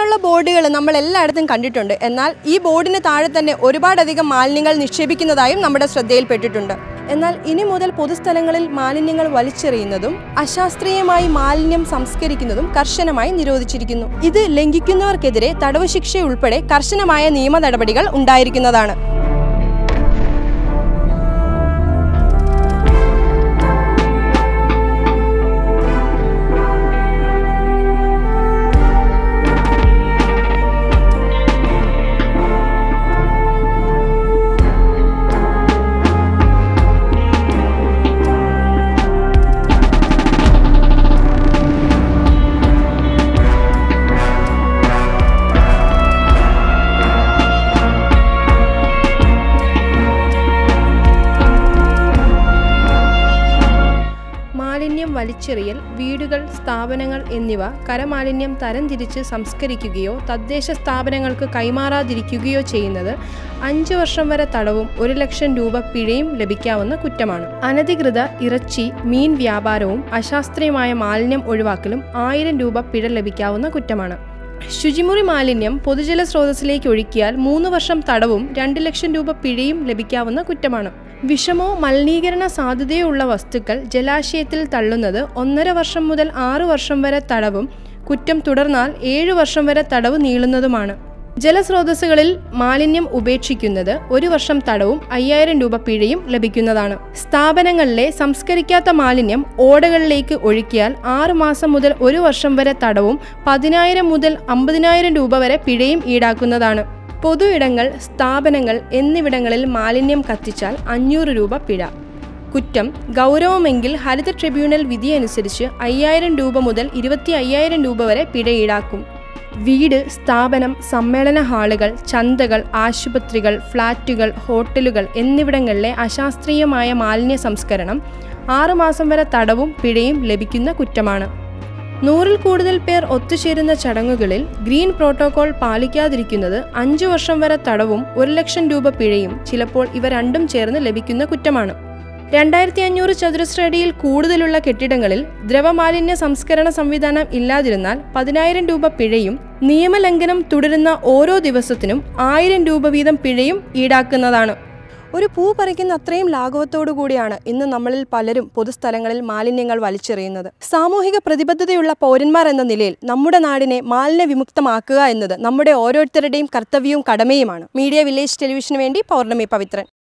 ഇത്തരത്തിലുള്ള ബോർഡുകൾ നമ്മൾ എല്ലായിടത്തും കണ്ടിട്ടുണ്ട് എന്നാൽ ഈ ബോർഡിന് താഴെ തന്നെ ഒരുപാടധികം മാലിന്യങ്ങൾ നിക്ഷേപിക്കുന്നതായും നമ്മുടെ ശ്രദ്ധയിൽപ്പെട്ടിട്ടുണ്ട് എന്നാൽ ഇനി മുതൽ പൊതുസ്ഥലങ്ങളിൽ മാലിന്യങ്ങൾ വലിച്ചെറിയുന്നതും അശാസ്ത്രീയമായി മാലിന്യം സംസ്കരിക്കുന്നതും കർശനമായി നിരോധിച്ചിരിക്കുന്നു ഇത് ലംഘിക്കുന്നവർക്കെതിരെ തടവ് ശിക്ഷ ഉൾപ്പെടെ കർശനമായ നിയമ നടപടികൾ ഉണ്ടായിരിക്കുന്നതാണ് മാലിന്യം വലിച്ചെറിയൽ വീടുകൾ സ്ഥാപനങ്ങൾ എന്നിവ കരമാലിന്യം തരംതിരിച്ച് സംസ്കരിക്കുകയോ തദ്ദേശ സ്ഥാപനങ്ങൾക്ക് കൈമാറാതിരിക്കുകയോ ചെയ്യുന്നത് അഞ്ച് വർഷം വരെ തടവും ഒരു ലക്ഷം രൂപ പിഴയും ലഭിക്കാവുന്ന കുറ്റമാണ് അനധികൃത ഇറച്ചി മീൻ വ്യാപാരവും അശാസ്ത്രീയമായ മാലിന്യം ഒഴിവാക്കലും ആയിരം രൂപ പിഴ ലഭിക്കാവുന്ന കുറ്റമാണ് ശുചിമുറി മാലിന്യം പൊതുജല സ്രോതസ്സിലേക്ക് ഒഴുക്കിയാൽ മൂന്ന് വർഷം തടവും രണ്ട് ലക്ഷം രൂപ പിഴയും ലഭിക്കാവുന്ന കുറ്റമാണ് വിഷമോ മലിനീകരണ സാധ്യതയോ ഉള്ള വസ്തുക്കൾ ജലാശയത്തിൽ തള്ളുന്നത് ഒന്നര വർഷം മുതൽ ആറു വർഷം വരെ തടവും കുറ്റം തുടർന്നാൽ ഏഴു വർഷം വരെ തടവ് നീളുന്നതുമാണ് ജലസ്രോതസ്സുകളിൽ മാലിന്യം ഉപേക്ഷിക്കുന്നത് ഒരു വർഷം തടവും അയ്യായിരം രൂപ പിഴയും ലഭിക്കുന്നതാണ് സ്ഥാപനങ്ങളിലെ സംസ്കരിക്കാത്ത മാലിന്യം ഓടകളിലേക്ക് ഒഴുക്കിയാൽ ആറു മാസം മുതൽ ഒരു വർഷം വരെ തടവും പതിനായിരം മുതൽ അമ്പതിനായിരം രൂപ വരെ പിഴയും ഈടാക്കുന്നതാണ് പൊതു ഇടങ്ങൾ സ്ഥാപനങ്ങൾ എന്നിവിടങ്ങളിൽ മാലിന്യം കത്തിച്ചാൽ അഞ്ഞൂറ് രൂപ പിഴ കുറ്റം ഗൗരവമെങ്കിൽ ഹരിത ട്രിബ്യൂണൽ വിധിയനുസരിച്ച് അയ്യായിരം രൂപ മുതൽ ഇരുപത്തി അയ്യായിരം രൂപ വരെ പിഴ ഈടാക്കും വീട് സ്ഥാപനം സമ്മേളന ഹാളുകൾ ചന്തകൾ ആശുപത്രികൾ ഫ്ളാറ്റുകൾ ഹോട്ടലുകൾ എന്നിവിടങ്ങളിലെ അശാസ്ത്രീയമായ മാലിന്യ സംസ്കരണം ആറുമാസം വരെ തടവും പിഴയും ലഭിക്കുന്ന കുറ്റമാണ് നൂറിൽ കൂടുതൽ പേർ ഒത്തുചേരുന്ന ചടങ്ങുകളിൽ ഗ്രീൻ പ്രോട്ടോകോൾ പാലിക്കാതിരിക്കുന്നത് അഞ്ചു വർഷം വരെ തടവും ഒരു ലക്ഷം രൂപ പിഴയും ചിലപ്പോൾ ഇവ രണ്ടും ചേർന്ന് ലഭിക്കുന്ന കുറ്റമാണ് രണ്ടായിരത്തി അഞ്ഞൂറ് ചതുരശ്ര അടിയിൽ കൂടുതലുള്ള കെട്ടിടങ്ങളിൽ ദ്രവമാലിന്യ സംസ്കരണ സംവിധാനം ഇല്ലാതിരുന്നാൽ പതിനായിരം രൂപ പിഴയും നിയമലംഘനം തുടരുന്ന ഓരോ ദിവസത്തിനും ആയിരം രൂപ വീതം പിഴയും ഈടാക്കുന്നതാണ് ഒരു പൂ പറിക്കുന്ന അത്രയും ലാഘവത്തോടു കൂടിയാണ് ഇന്ന് നമ്മളിൽ പലരും പൊതുസ്ഥലങ്ങളിൽ മാലിന്യങ്ങൾ വലിച്ചെറിയുന്നത് സാമൂഹിക പ്രതിബദ്ധതയുള്ള പൗരന്മാർ എന്ന നിലയിൽ നമ്മുടെ നാടിനെ മാലിന്യ വിമുക്തമാക്കുക എന്നത് നമ്മുടെ ഓരോരുത്തരുടെയും കർത്തവ്യവും കടമയുമാണ് മീഡിയ വില്ലേജ് ടെലിവിഷന് വേണ്ടി പൗർണമി പവിത്രൻ